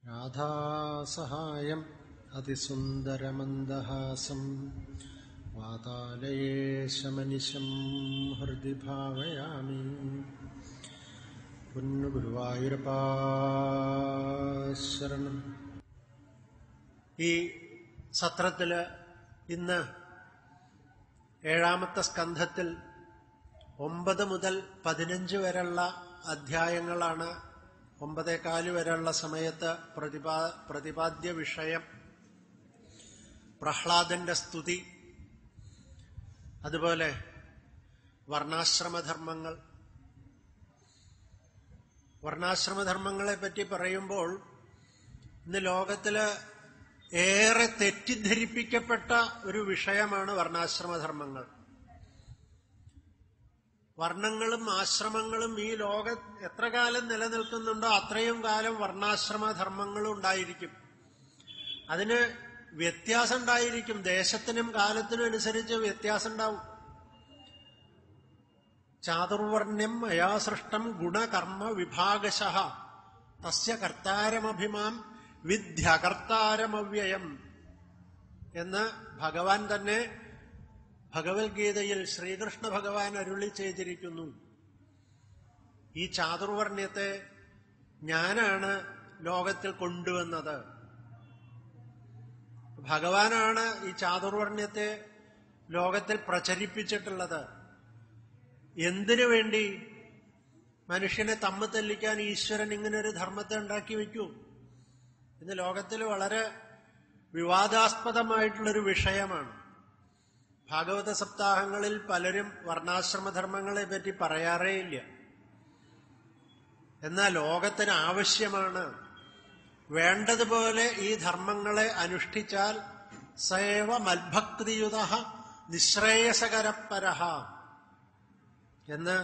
രാധാസഹായം അതിസുന്ദരമന്ദഹാസം വാതാലയേശമനിശം ഹൃദി ഭാവയാമി പൊന്നുഗുരുവായൂരപ്പാശരണം ഈ സത്രത്തില് ഇന്ന് ഏഴാമത്തെ സ്കന്ധത്തിൽ ഒമ്പത് മുതൽ പതിനഞ്ച് വരെയുള്ള അധ്യായങ്ങളാണ് ഒമ്പതേകാല് വരെയുള്ള സമയത്ത് പ്രതിപാ പ്രതിപാദ്യ വിഷയം പ്രഹ്ലാദന്റെ സ്തുതി അതുപോലെ വർണ്ണാശ്രമധർമ്മങ്ങൾ വർണ്ണാശ്രമധർമ്മങ്ങളെ പറ്റി പറയുമ്പോൾ ഇന്ന് ലോകത്തില് ഏറെ തെറ്റിദ്ധരിപ്പിക്കപ്പെട്ട ഒരു വിഷയമാണ് വർണ്ണാശ്രമധർമ്മങ്ങൾ വർണ്ണങ്ങളും ആശ്രമങ്ങളും ഈ ലോക എത്ര കാലം നിലനിൽക്കുന്നുണ്ടോ അത്രയും കാലം വർണ്ണാശ്രമധർമ്മങ്ങളും ഉണ്ടായിരിക്കും അതിന് വ്യത്യാസം ഉണ്ടായിരിക്കും ദേശത്തിനും കാലത്തിനും അനുസരിച്ച് വ്യത്യാസം ഉണ്ടാവും ചാതുർവർണ്ണ്യം മയാ സൃഷ്ടം ഗുണകർമ്മ വിഭാഗശ തസ്യ കർത്താരമഭിമാം വിദ്യകർത്താരമവ്യയം എന്ന് ഭഗവാൻ തന്നെ ഭഗവത്ഗീതയിൽ ശ്രീകൃഷ്ണ ഭഗവാൻ അരുളി ചെയ്തിരിക്കുന്നു ഈ ചാതുർവർണ്ണ്യത്തെ ഞാനാണ് ലോകത്തിൽ കൊണ്ടുവന്നത് ഭഗവാനാണ് ഈ ചാതുർവർണ്ണ്യത്തെ ലോകത്തിൽ പ്രചരിപ്പിച്ചിട്ടുള്ളത് എന്തിനു വേണ്ടി മനുഷ്യനെ തമ്മ തെല്ലിക്കാൻ ഈശ്വരൻ ഇങ്ങനെ ഒരു ധർമ്മത്തെ ഉണ്ടാക്കി വയ്ക്കൂ ഇന്ന് ലോകത്തിൽ വളരെ വിവാദാസ്പദമായിട്ടുള്ളൊരു വിഷയമാണ് ഭാഗവത സപ്താഹങ്ങളിൽ പലരും വർണ്ണാശ്രമധർമ്മങ്ങളെ പറ്റി പറയാറേയില്ല എന്നാൽ ലോകത്തിന് ആവശ്യമാണ് വേണ്ടതുപോലെ ഈ ധർമ്മങ്ങളെ അനുഷ്ഠിച്ചാൽ സേവ മൽഭക്തിയുത നിശ്രേയസകരപ്പരഹ എന്ന്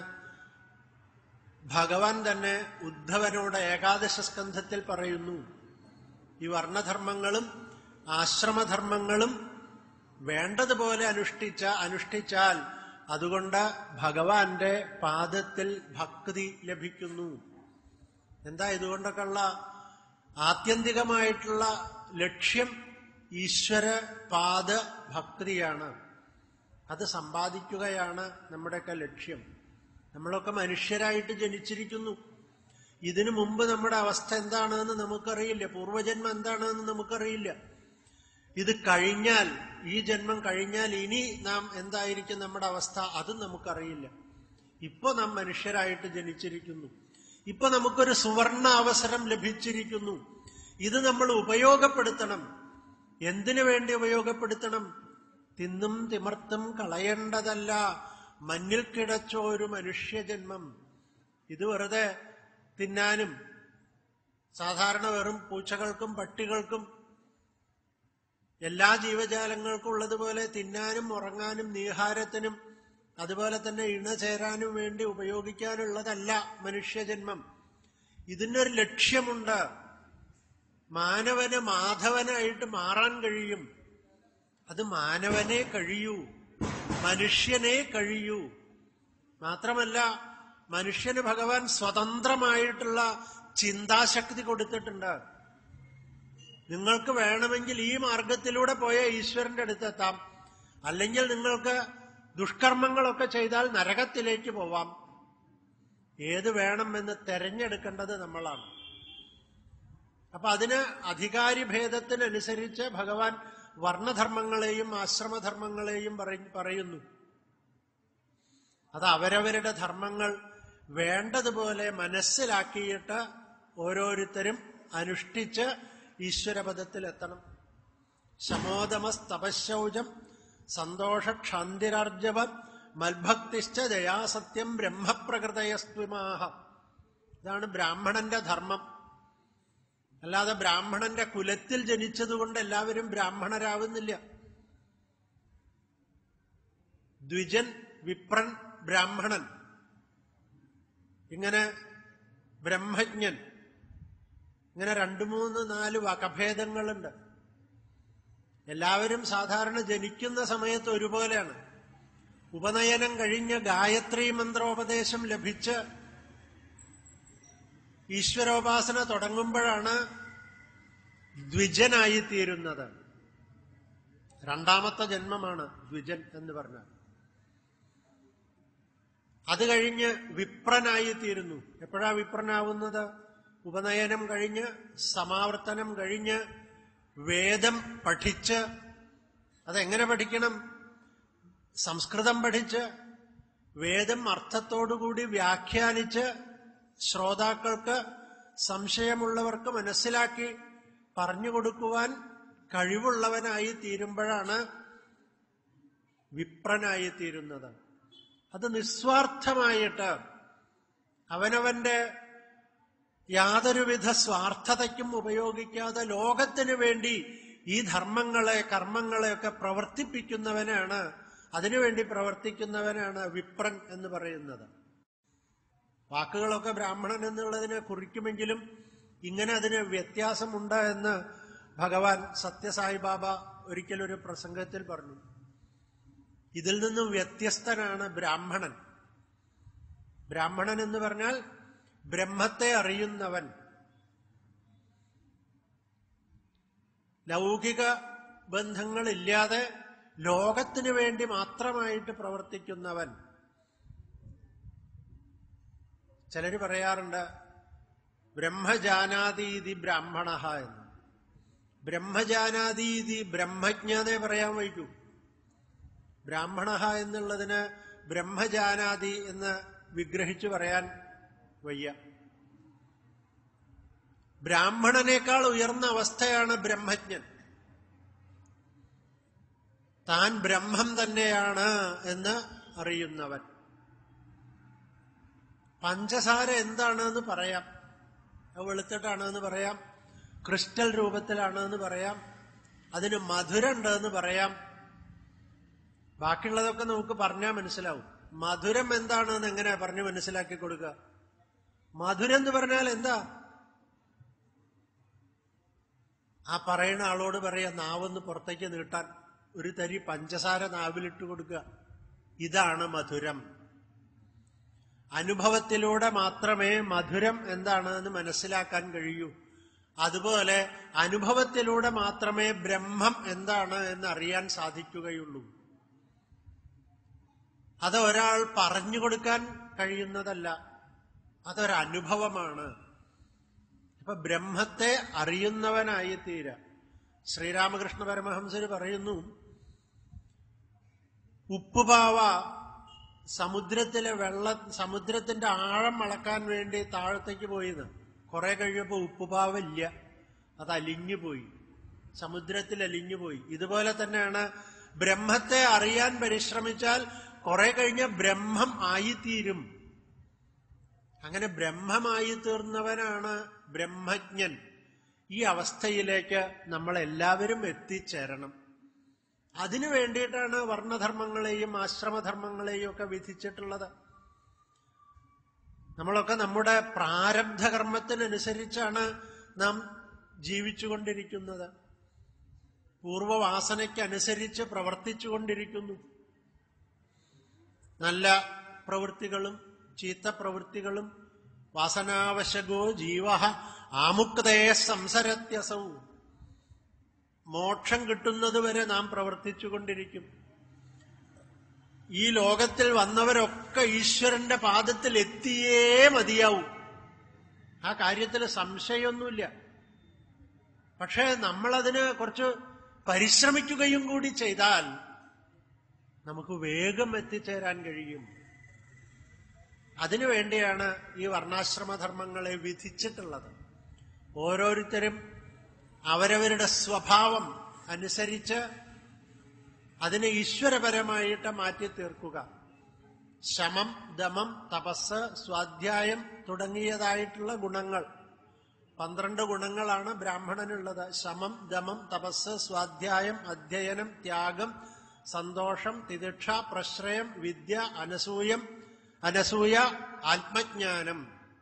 ഭഗവാൻ തന്നെ ഉദ്ധവനോട് ഏകാദശ സ്കന്ധത്തിൽ പറയുന്നു ഈ വർണ്ണധർമ്മങ്ങളും ആശ്രമധർമ്മങ്ങളും വേണ്ടതുപോലെ അനുഷ്ഠിച്ച അനുഷ്ഠിച്ചാൽ അതുകൊണ്ട് ഭഗവാന്റെ പാദത്തിൽ ഭക്തി ലഭിക്കുന്നു എന്താ ഇതുകൊണ്ടൊക്കെയുള്ള ആത്യന്തികമായിട്ടുള്ള ലക്ഷ്യം ഈശ്വര പാദ ഭക്തിയാണ് അത് സമ്പാദിക്കുകയാണ് നമ്മുടെയൊക്കെ ലക്ഷ്യം നമ്മളൊക്കെ മനുഷ്യരായിട്ട് ജനിച്ചിരിക്കുന്നു ഇതിനു മുമ്പ് നമ്മുടെ അവസ്ഥ എന്താണെന്ന് നമുക്കറിയില്ല പൂർവജന്മം എന്താണെന്ന് നമുക്കറിയില്ല ഇത് കഴിഞ്ഞാൽ ഈ ജന്മം കഴിഞ്ഞാൽ ഇനി നാം എന്തായിരിക്കും നമ്മുടെ അവസ്ഥ അതും നമുക്കറിയില്ല ഇപ്പൊ നാം മനുഷ്യരായിട്ട് ജനിച്ചിരിക്കുന്നു ഇപ്പൊ നമുക്കൊരു സുവർണ അവസരം ലഭിച്ചിരിക്കുന്നു ഇത് നമ്മൾ ഉപയോഗപ്പെടുത്തണം എന്തിനു വേണ്ടി ഉപയോഗപ്പെടുത്തണം തിന്നും തിമർത്തും കളയേണ്ടതല്ല മഞ്ഞിൽ കിടച്ച ഒരു മനുഷ്യജന്മം ഇത് വെറുതെ തിന്നാനും സാധാരണ വെറും പൂച്ചകൾക്കും പട്ടികൾക്കും എല്ലാ ജീവജാലങ്ങൾക്കും ഉള്ളതുപോലെ തിന്നാനും ഉറങ്ങാനും നീഹാരത്തിനും അതുപോലെ തന്നെ ഇണ ചേരാനും വേണ്ടി ഉപയോഗിക്കാനുള്ളതല്ല മനുഷ്യജന്മം ഇതിനൊരു ലക്ഷ്യമുണ്ട് മാനവന് മാധവനായിട്ട് മാറാൻ കഴിയും അത് മാനവനെ കഴിയൂ മനുഷ്യനെ കഴിയൂ മാത്രമല്ല മനുഷ്യന് ഭഗവാൻ സ്വതന്ത്രമായിട്ടുള്ള ചിന്താശക്തി കൊടുത്തിട്ടുണ്ട് നിങ്ങൾക്ക് വേണമെങ്കിൽ ഈ മാർഗത്തിലൂടെ പോയ ഈശ്വരന്റെ അടുത്തെത്താം അല്ലെങ്കിൽ നിങ്ങൾക്ക് ദുഷ്കർമ്മങ്ങളൊക്കെ ചെയ്താൽ നരകത്തിലേക്ക് പോവാം ഏത് വേണമെന്ന് തെരഞ്ഞെടുക്കേണ്ടത് നമ്മളാണ് അപ്പൊ അതിന് അധികാരി ഭേദത്തിനനുസരിച്ച് ഭഗവാൻ വർണ്ണധർമ്മങ്ങളെയും ആശ്രമധർമ്മങ്ങളെയും പറയുന്നു അത് അവരവരുടെ ധർമ്മങ്ങൾ വേണ്ടതുപോലെ മനസ്സിലാക്കിയിട്ട് ഓരോരുത്തരും അനുഷ്ഠിച്ച് ഈശ്വരപദത്തിലെത്തണം ശമോദമസ്തപശൗചം സന്തോഷക്ഷാന്തിരാർജവം മൽഭക്തിശ്ച ദയാസത്യം ബ്രഹ്മപ്രകൃതയസ്ത്വിമാഹ ഇതാണ് ബ്രാഹ്മണന്റെ ധർമ്മം അല്ലാതെ ബ്രാഹ്മണന്റെ കുലത്തിൽ ജനിച്ചതുകൊണ്ട് എല്ലാവരും ബ്രാഹ്മണരാവുന്നില്ല ദ്വിജൻ വിപ്രൻ ബ്രാഹ്മണൻ ഇങ്ങനെ ബ്രഹ്മജ്ഞൻ ഇങ്ങനെ രണ്ടു മൂന്ന് നാല് വകഭേദങ്ങളുണ്ട് എല്ലാവരും സാധാരണ ജനിക്കുന്ന സമയത്ത് ഒരുപോലെയാണ് ഉപനയനം കഴിഞ്ഞ് ഗായത്രി മന്ത്രോപദേശം ലഭിച്ച് ഈശ്വരോപാസന തുടങ്ങുമ്പോഴാണ് ദ്വിജനായി തീരുന്നത് രണ്ടാമത്തെ ജന്മമാണ് ദ്വിജൻ എന്ന് പറഞ്ഞാൽ അത് കഴിഞ്ഞ് വിപ്രനായി തീരുന്നു എപ്പോഴാ വിപ്രനാവുന്നത് ഉപനയനം കഴിഞ്ഞ് സമാവർത്തനം കഴിഞ്ഞ് വേദം പഠിച്ച് അതെങ്ങനെ പഠിക്കണം സംസ്കൃതം പഠിച്ച് വേദം അർത്ഥത്തോടുകൂടി വ്യാഖ്യാനിച്ച് ശ്രോതാക്കൾക്ക് സംശയമുള്ളവർക്ക് മനസ്സിലാക്കി പറഞ്ഞു കൊടുക്കുവാൻ കഴിവുള്ളവനായി തീരുമ്പോഴാണ് വിപ്രനായി തീരുന്നത് അത് നിസ്വാർത്ഥമായിട്ട് അവനവന്റെ യാതൊരുവിധ സ്വാർത്ഥതയ്ക്കും ഉപയോഗിക്കാതെ ലോകത്തിനു വേണ്ടി ഈ ധർമ്മങ്ങളെ കർമ്മങ്ങളെയൊക്കെ പ്രവർത്തിപ്പിക്കുന്നവനാണ് അതിനുവേണ്ടി പ്രവർത്തിക്കുന്നവനാണ് വിപ്രൻ എന്ന് പറയുന്നത് വാക്കുകളൊക്കെ ബ്രാഹ്മണൻ എന്നുള്ളതിനെ കുറിക്കുമെങ്കിലും ഇങ്ങനെ അതിന് വ്യത്യാസമുണ്ട് എന്ന് ഭഗവാൻ സത്യസായി ബാബ ഒരിക്കലൊരു പ്രസംഗത്തിൽ പറഞ്ഞു ഇതിൽ നിന്നും വ്യത്യസ്തനാണ് ബ്രാഹ്മണൻ ബ്രാഹ്മണൻ എന്ന് പറഞ്ഞാൽ ബ്രഹ്മത്തെ അറിയുന്നവൻ ലൗകിക ബന്ധങ്ങളില്ലാതെ ലോകത്തിനു വേണ്ടി മാത്രമായിട്ട് പ്രവർത്തിക്കുന്നവൻ ചിലര് പറയാറുണ്ട് ബ്രഹ്മജാനാതീതി ബ്രാഹ്മണ എന്ന് ബ്രഹ്മജാനാതീതി ബ്രഹ്മജ്ഞാനെ പറയാൻ വയ്ക്കൂ ബ്രാഹ്മണ എന്നുള്ളതിന് ബ്രഹ്മജാനാതി എന്ന് വിഗ്രഹിച്ചു പറയാൻ വയ്യ ബ്രാഹ്മണനേക്കാൾ ഉയർന്ന അവസ്ഥയാണ് ബ്രഹ്മജ്ഞൻ താൻ ബ്രഹ്മം തന്നെയാണ് എന്ന് അറിയുന്നവൻ പഞ്ചസാര എന്താണെന്ന് പറയാം അത് വെളുത്തിട്ടാണ് എന്ന് പറയാം ക്രിസ്റ്റൽ രൂപത്തിലാണ് എന്ന് പറയാം അതിന് മധുരമുണ്ട് എന്ന് പറയാം ബാക്കിയുള്ളതൊക്കെ നമുക്ക് പറഞ്ഞാൽ മനസ്സിലാവും മധുരം എന്താണെന്ന് എങ്ങനെ പറഞ്ഞു മനസ്സിലാക്കി കൊടുക്കുക മധുരം എന്ന് പറഞ്ഞാൽ എന്താ ആ പറയുന്ന ആളോട് പറയാ നാവൊന്ന് പുറത്തേക്ക് നീട്ടാൻ ഒരു തരി പഞ്ചസാര നാവിലിട്ട് കൊടുക്കുക ഇതാണ് മധുരം അനുഭവത്തിലൂടെ മാത്രമേ മധുരം എന്താണ് എന്ന് മനസ്സിലാക്കാൻ കഴിയൂ അതുപോലെ അനുഭവത്തിലൂടെ മാത്രമേ ബ്രഹ്മം എന്താണ് എന്ന് അറിയാൻ സാധിക്കുകയുള്ളൂ അത് ഒരാൾ പറഞ്ഞു കൊടുക്കാൻ കഴിയുന്നതല്ല അതൊരനുഭവമാണ് അപ്പൊ ബ്രഹ്മത്തെ അറിയുന്നവനായി തീര ശ്രീരാമകൃഷ്ണ പരമഹംസര് പറയുന്നു ഉപ്പുപാവ സമുദ്രത്തിലെ വെള്ള സമുദ്രത്തിന്റെ ആഴം അളക്കാൻ വേണ്ടി താഴത്തേക്ക് പോയിന്ന് കുറെ കഴിഞ്ഞപ്പോ ഉപ്പുപാവില്ല അത് അലിഞ്ഞു പോയി സമുദ്രത്തിൽ അലിഞ്ഞു പോയി ഇതുപോലെ തന്നെയാണ് ബ്രഹ്മത്തെ അറിയാൻ പരിശ്രമിച്ചാൽ കുറെ കഴിഞ്ഞ ബ്രഹ്മം ആയിത്തീരും അങ്ങനെ ബ്രഹ്മമായി തീർന്നവനാണ് ബ്രഹ്മജ്ഞൻ ഈ അവസ്ഥയിലേക്ക് നമ്മൾ എല്ലാവരും എത്തിച്ചേരണം അതിനു വേണ്ടിയിട്ടാണ് വർണ്ണധർമ്മങ്ങളെയും ആശ്രമധർമ്മങ്ങളെയും ഒക്കെ വിധിച്ചിട്ടുള്ളത് നമ്മളൊക്കെ നമ്മുടെ പ്രാരബ്ധ കർമ്മത്തിനനുസരിച്ചാണ് നാം ജീവിച്ചുകൊണ്ടിരിക്കുന്നത് പൂർവവാസനയ്ക്കനുസരിച്ച് പ്രവർത്തിച്ചുകൊണ്ടിരിക്കുന്നു നല്ല പ്രവൃത്തികളും ചീത്ത പ്രവൃത്തികളും വാസനാവശകോ ജീവ ആമുക്തയെ സംസരത്യസൗ മോക്ഷം കിട്ടുന്നതുവരെ നാം പ്രവർത്തിച്ചുകൊണ്ടിരിക്കും ഈ ലോകത്തിൽ വന്നവരൊക്കെ ഈശ്വരന്റെ പാദത്തിൽ എത്തിയേ മതിയാവും ആ കാര്യത്തിൽ സംശയമൊന്നുമില്ല പക്ഷേ നമ്മളതിന് കുറച്ച് പരിശ്രമിക്കുകയും കൂടി ചെയ്താൽ നമുക്ക് വേഗം എത്തിച്ചേരാൻ കഴിയും അതിനുവേണ്ടിയാണ് ഈ വർണ്ണാശ്രമധർമ്മങ്ങളെ വിധിച്ചിട്ടുള്ളത് ഓരോരുത്തരും അവരവരുടെ സ്വഭാവം അനുസരിച്ച് അതിനെ ഈശ്വരപരമായിട്ട് മാറ്റി തീർക്കുക ശമം ദമം തപസ് സ്വാധ്യായം തുടങ്ങിയതായിട്ടുള്ള ഗുണങ്ങൾ പന്ത്രണ്ട് ഗുണങ്ങളാണ് ബ്രാഹ്മണനുള്ളത് ശമം ദമം തപസ് സ്വാധ്യായം അധ്യയനം ത്യാഗം സന്തോഷം തിദിക്ഷ പ്രശ്രയം വിദ്യ അനസൂയം അനസൂയ ആത്മജ്ഞാനം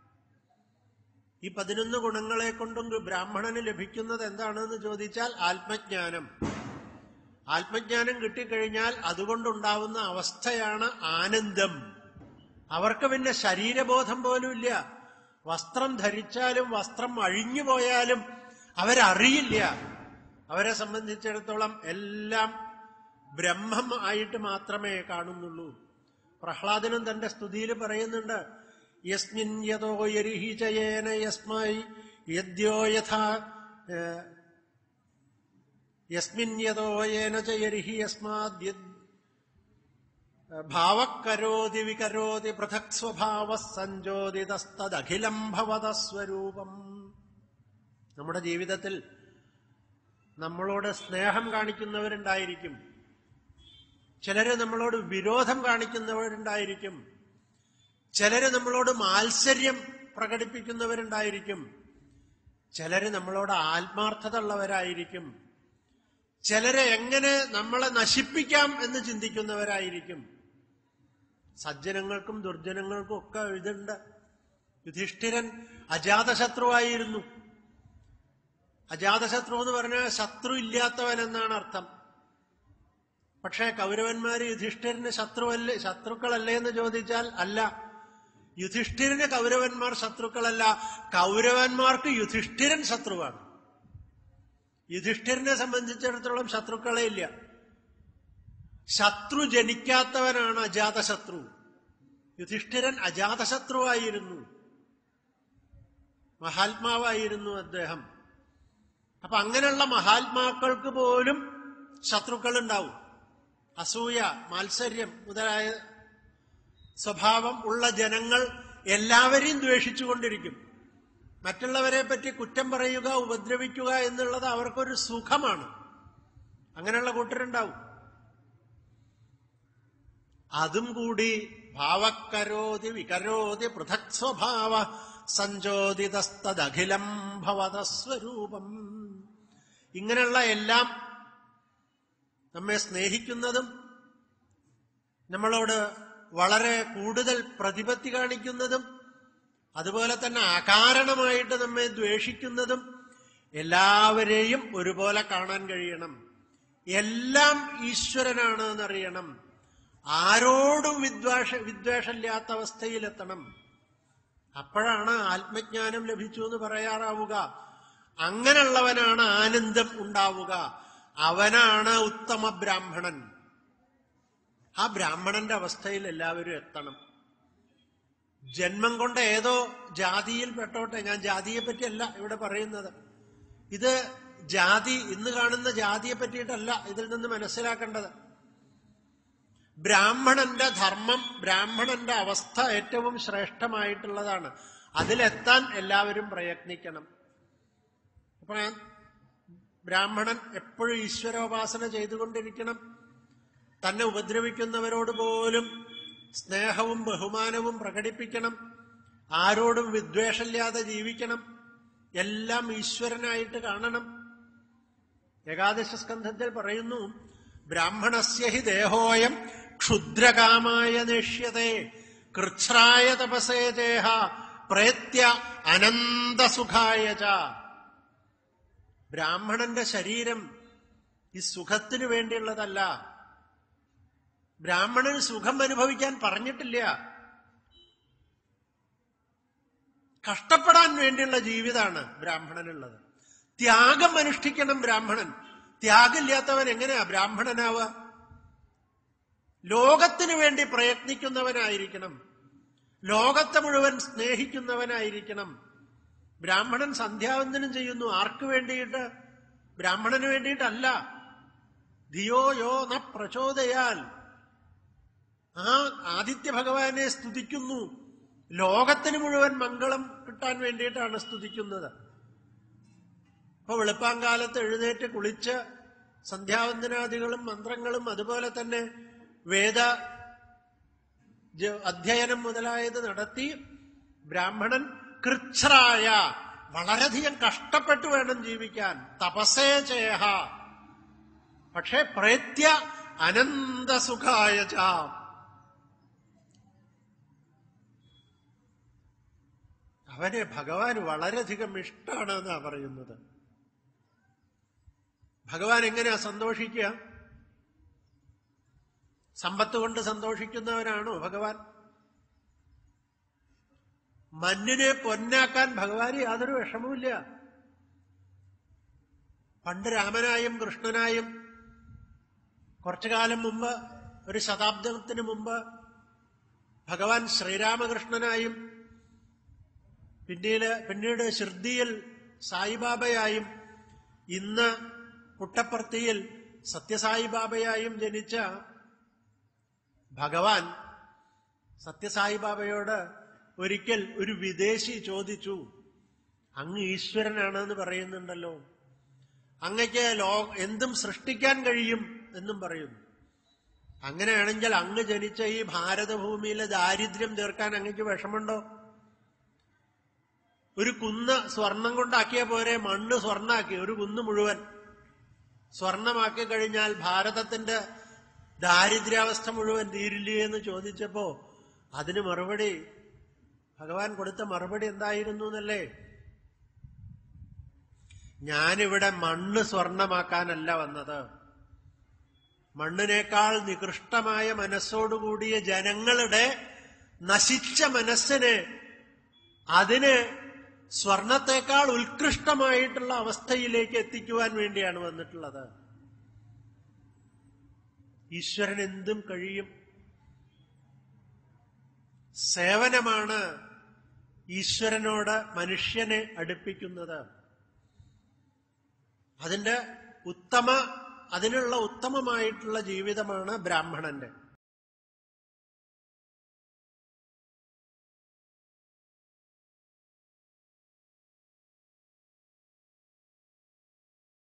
ഈ പതിനൊന്ന് ഗുണങ്ങളെ കൊണ്ടും ബ്രാഹ്മണന് ലഭിക്കുന്നത് എന്താണെന്ന് ചോദിച്ചാൽ ആത്മജ്ഞാനം ആത്മജ്ഞാനം കിട്ടിക്കഴിഞ്ഞാൽ അതുകൊണ്ടുണ്ടാവുന്ന അവസ്ഥയാണ് ആനന്ദം അവർക്ക് പിന്നെ ശരീരബോധം പോലും ഇല്ല വസ്ത്രം ധരിച്ചാലും വസ്ത്രം അഴിഞ്ഞു പോയാലും അവരറിയില്ല അവരെ സംബന്ധിച്ചിടത്തോളം എല്ലാം ബ്രഹ്മം ആയിട്ട് മാത്രമേ കാണുന്നുള്ളൂ പ്രഹ്ലാദനും തന്റെ സ്തുതിയിൽ പറയുന്നുണ്ട് യസ്മിൻ യതോ യരിഹി ചയേന യസ്മൈ യദ്യോ യഥാ ഏഹ്, യസ്മിൻ യതോ യേന ച യരിഹി യസ്മാദ് ഭാവക്കരോതി വികരോതി പൃഥക് സ്വഭാവ സഞ്ജോതിതസ്തദഖിലം ഭവത സ്വരൂപം നമ്മുടെ ജീവിതത്തിൽ നമ്മളോട് സ്നേഹം കാണിക്കുന്നവരുണ്ടായിരിക്കും ചിലര് നമ്മളോട് വിരോധം കാണിക്കുന്നവരുണ്ടായിരിക്കും ചിലര് നമ്മളോട് മാത്സര്യം പ്രകടിപ്പിക്കുന്നവരുണ്ടായിരിക്കും ചിലര് നമ്മളോട് ആത്മാർത്ഥത ഉള്ളവരായിരിക്കും ചിലരെ എങ്ങനെ നമ്മളെ നശിപ്പിക്കാം എന്ന് ചിന്തിക്കുന്നവരായിരിക്കും സജ്ജനങ്ങൾക്കും ദുർജനങ്ങൾക്കും ഒക്കെ ഇതുണ്ട് യുധിഷ്ഠിരൻ അജാതശത്രുവായിരുന്നു അജാതശത്രു എന്ന് പറഞ്ഞാൽ ശത്രു ഇല്ലാത്തവൻ എന്നാണ് അർത്ഥം പക്ഷേ കൗരവന്മാര് യുധിഷ്ഠിരന് ശത്രുവല്ലേ ശത്രുക്കളല്ലേ എന്ന് ചോദിച്ചാൽ അല്ല യുധിഷ്ഠിരന് കൗരവന്മാർ ശത്രുക്കളല്ല കൗരവന്മാർക്ക് യുധിഷ്ഠിരൻ ശത്രുവാണ് യുധിഷ്ഠിരനെ സംബന്ധിച്ചിടത്തോളം ശത്രുക്കളെ ഇല്ല ശത്രു ജനിക്കാത്തവനാണ് അജാതശത്രു യുധിഷ്ഠിരൻ അജാതശത്രുവായിരുന്നു മഹാത്മാവായിരുന്നു അദ്ദേഹം അപ്പൊ അങ്ങനെയുള്ള മഹാത്മാക്കൾക്ക് പോലും ശത്രുക്കൾ ഉണ്ടാവും അസൂയ മാത്സര്യം മുതലായ സ്വഭാവം ഉള്ള ജനങ്ങൾ എല്ലാവരെയും ദ്വേഷിച്ചുകൊണ്ടിരിക്കും മറ്റുള്ളവരെ പറ്റി കുറ്റം പറയുക ഉപദ്രവിക്കുക എന്നുള്ളത് അവർക്കൊരു സുഖമാണ് അങ്ങനെയുള്ള കൂട്ടരുണ്ടാവും അതും കൂടി ഭാവക്കരോതി വികരോതി പൃഥക് സ്വഭാവ സഞ്ചോദിതസ്തദഖിലം ഭവത സ്വരൂപം ഇങ്ങനെയുള്ള എല്ലാം നമ്മെ സ്നേഹിക്കുന്നതും നമ്മളോട് വളരെ കൂടുതൽ പ്രതിപത്തി കാണിക്കുന്നതും അതുപോലെ തന്നെ അകാരണമായിട്ട് നമ്മെ ദ്വേഷിക്കുന്നതും എല്ലാവരെയും ഒരുപോലെ കാണാൻ കഴിയണം എല്ലാം ഈശ്വരനാണ് എന്നറിയണം ആരോടും വിദ്വേഷ വിദ്വേഷമില്ലാത്ത അവസ്ഥയിലെത്തണം അപ്പോഴാണ് ആത്മജ്ഞാനം ലഭിച്ചു എന്ന് പറയാറാവുക അങ്ങനെയുള്ളവനാണ് ആനന്ദം ഉണ്ടാവുക അവനാണ് ഉത്തമ ബ്രാഹ്മണൻ ആ ബ്രാഹ്മണന്റെ അവസ്ഥയിൽ എല്ലാവരും എത്തണം ജന്മം കൊണ്ട് ഏതോ ജാതിയിൽ പെട്ടോട്ടെ ഞാൻ ജാതിയെ പറ്റിയല്ല ഇവിടെ പറയുന്നത് ഇത് ജാതി ഇന്ന് കാണുന്ന ജാതിയെ പറ്റിയിട്ടല്ല ഇതിൽ നിന്ന് മനസ്സിലാക്കേണ്ടത് ബ്രാഹ്മണന്റെ ധർമ്മം ബ്രാഹ്മണന്റെ അവസ്ഥ ഏറ്റവും ശ്രേഷ്ഠമായിട്ടുള്ളതാണ് അതിലെത്താൻ എല്ലാവരും പ്രയത്നിക്കണം അപ്പൊ ബ്രാഹ്മണൻ എപ്പോഴും ഈശ്വരോപാസന ചെയ്തുകൊണ്ടിരിക്കണം തന്നെ ഉപദ്രവിക്കുന്നവരോട് പോലും സ്നേഹവും ബഹുമാനവും പ്രകടിപ്പിക്കണം ആരോടും വിദ്വേഷമില്ലാതെ ജീവിക്കണം എല്ലാം ഈശ്വരനായിട്ട് കാണണം ഏകാദശ സ്കന്ധത്തിൽ പറയുന്നു ബ്രാഹ്മണസ്യ ഹി ദേഹോയം ക്ഷുദ്രകാമായ നേഷ്യത്തെ കൃച്ഛ്രായ തപസേ ദേഹ പ്രേത്യ അനന്തസുഖായ ച ബ്രാഹ്മണന്റെ ശരീരം ഈ സുഖത്തിനു വേണ്ടിയുള്ളതല്ല ബ്രാഹ്മണന് സുഖം അനുഭവിക്കാൻ പറഞ്ഞിട്ടില്ല കഷ്ടപ്പെടാൻ വേണ്ടിയുള്ള ജീവിതമാണ് ബ്രാഹ്മണനുള്ളത് ത്യാഗം അനുഷ്ഠിക്കണം ബ്രാഹ്മണൻ ത്യാഗമില്ലാത്തവൻ എങ്ങനെയാ ബ്രാഹ്മണനാവുക ലോകത്തിനു വേണ്ടി പ്രയത്നിക്കുന്നവനായിരിക്കണം ലോകത്തെ മുഴുവൻ സ്നേഹിക്കുന്നവനായിരിക്കണം ബ്രാഹ്മണൻ സന്ധ്യാവന്തനം ചെയ്യുന്നു ആർക്ക് വേണ്ടിയിട്ട് ബ്രാഹ്മണന് വേണ്ടിയിട്ടല്ല ധിയോ യോ ന പ്രചോദയാൽ ആ ആദിത്യ ഭഗവാനെ സ്തുതിക്കുന്നു ലോകത്തിന് മുഴുവൻ മംഗളം കിട്ടാൻ വേണ്ടിയിട്ടാണ് സ്തുതിക്കുന്നത് അപ്പൊ വെളുപ്പാങ്കാലത്ത് എഴുന്നേറ്റ് കുളിച്ച് സന്ധ്യാവന്തനാദികളും മന്ത്രങ്ങളും അതുപോലെ തന്നെ വേദ ജ- അധ്യയനം മുതലായത് നടത്തി ബ്രാഹ്മണൻ കൃച്ഛ്രായ വളരെയധികം കഷ്ടപ്പെട്ടു വേണം ജീവിക്കാൻ തപസേ ചേഹ പക്ഷേ പ്രേത്യ അനന്തസുഖായ ച അവനെ ഭഗവാൻ വളരെയധികം ഇഷ്ടമാണ് എന്നാ പറയുന്നത് ഭഗവാൻ എങ്ങനെയാ സന്തോഷിക്കുക സമ്പത്ത് കൊണ്ട് സന്തോഷിക്കുന്നവനാണോ ഭഗവാൻ മഞ്ഞിനെ പൊന്നാക്കാൻ ഭഗവാന് യാതൊരു വിഷമവുമില്ല പണ്ട് രാമനായും കൃഷ്ണനായും കുറച്ചു കാലം മുമ്പ് ഒരു ശതാബ്ദത്തിന് മുമ്പ് ഭഗവാൻ ശ്രീരാമകൃഷ്ണനായും പിന്നീട് പിന്നീട് ഷിർദിയിൽ സായിബാബയായും ഇന്ന് പുട്ടപ്പർത്തിയിൽ സത്യസായിബാബയായും ജനിച്ച ഭഗവാൻ സത്യസായിബാബയോട് ഒരിക്കൽ ഒരു വിദേശി ചോദിച്ചു അങ്ങ് ഈശ്വരനാണെന്ന് പറയുന്നുണ്ടല്ലോ അങ്ങയ്ക്ക് ലോ എന്തും സൃഷ്ടിക്കാൻ കഴിയും എന്നും പറയുന്നു അങ്ങനെയാണെങ്കിൽ അങ്ങ് ജനിച്ച ഈ ഭാരതഭൂമിയിലെ ദാരിദ്ര്യം തീർക്കാൻ അങ്ങക്ക് വിഷമുണ്ടോ ഒരു കുന്ന് സ്വർണം കൊണ്ടാക്കിയ പോരെ മണ്ണ് സ്വർണ്ണാക്കി ഒരു കുന്ന് മുഴുവൻ സ്വർണമാക്കി കഴിഞ്ഞാൽ ഭാരതത്തിന്റെ ദാരിദ്ര്യാവസ്ഥ മുഴുവൻ തീരില്ലേ എന്ന് ചോദിച്ചപ്പോ അതിന് മറുപടി ഭഗവാൻ കൊടുത്ത മറുപടി എന്തായിരുന്നു എന്നല്ലേ ഞാനിവിടെ മണ്ണ് സ്വർണമാക്കാനല്ല വന്നത് മണ്ണിനേക്കാൾ നികൃഷ്ടമായ മനസ്സോടുകൂടിയ ജനങ്ങളുടെ നശിച്ച മനസ്സിനെ അതിന് സ്വർണത്തെക്കാൾ ഉത്കൃഷ്ടമായിട്ടുള്ള അവസ്ഥയിലേക്ക് എത്തിക്കുവാൻ വേണ്ടിയാണ് വന്നിട്ടുള്ളത് ഈശ്വരൻ എന്തും കഴിയും സേവനമാണ് ഈശ്വരനോട് മനുഷ്യനെ അടുപ്പിക്കുന്നത് അതിന്റെ ഉത്തമ അതിനുള്ള ഉത്തമമായിട്ടുള്ള ജീവിതമാണ് ബ്രാഹ്മണന്റെ